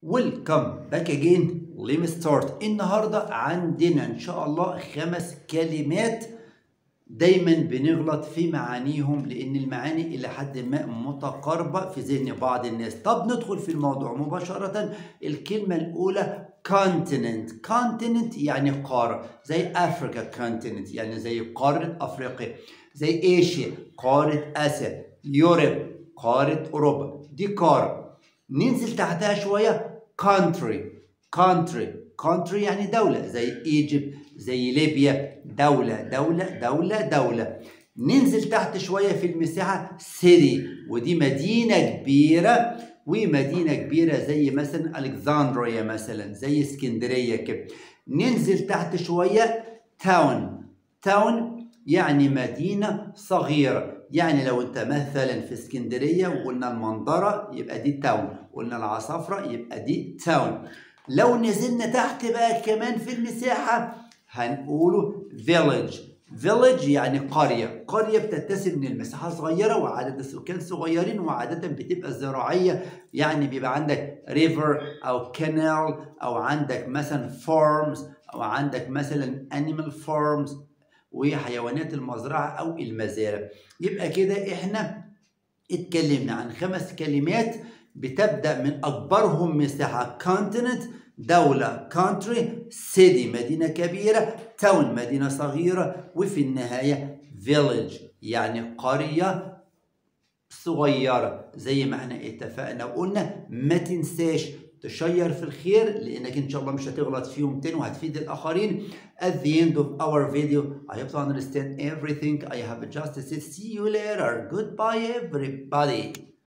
ويلكم باك اجين ليم ستارت النهارده عندنا ان شاء الله خمس كلمات دايما بنغلط في معانيهم لان المعاني الى حد ما متقاربه في ذهن بعض الناس طب ندخل في الموضوع مباشره الكلمه الاولى continent continent يعني قاره زي افريكا continent يعني زي قاره افريقيا زي ايشيا قاره اسيا يوروب قاره اوروبا دي قاره ننزل تحتها شويه country country country يعني دولة زي ايجيبت زي ليبيا دولة دولة دولة دولة ننزل تحت شوية في المساحة سيتي ودي مدينة كبيرة ومدينة كبيرة زي مثلا ألكسندريا مثلا زي اسكندرية كده ننزل تحت شوية تاون تاون يعني مدينة صغيرة يعني لو انت مثلا في اسكندرية وقلنا المنظرة يبقى دي تاون قلنا العصافرة يبقى دي تاون لو نزلنا تحت بقى كمان في المساحة هنقوله village village يعني قرية قرية بتتسم من المساحة صغيرة وعدد السكان صغيرين وعادة بتبقى زراعية يعني بيبقى عندك river أو canal أو عندك مثلا farms أو عندك مثلا animal farms وحيوانات المزرعة أو المزارع يبقى كده إحنا اتكلمنا عن خمس كلمات بتبدأ من أكبرهم مساحة continent دولة country city مدينة كبيرة town مدينة صغيرة وفي النهاية village يعني قرية صغيرة زي ما احنا اتفقنا وقلنا ما تنساش تشير في الخير لانك ان شاء الله مش هتغلط فيهم تاني وهتفيد الاخرين at the end of our video I hope to understand everything I have just said see you later goodbye everybody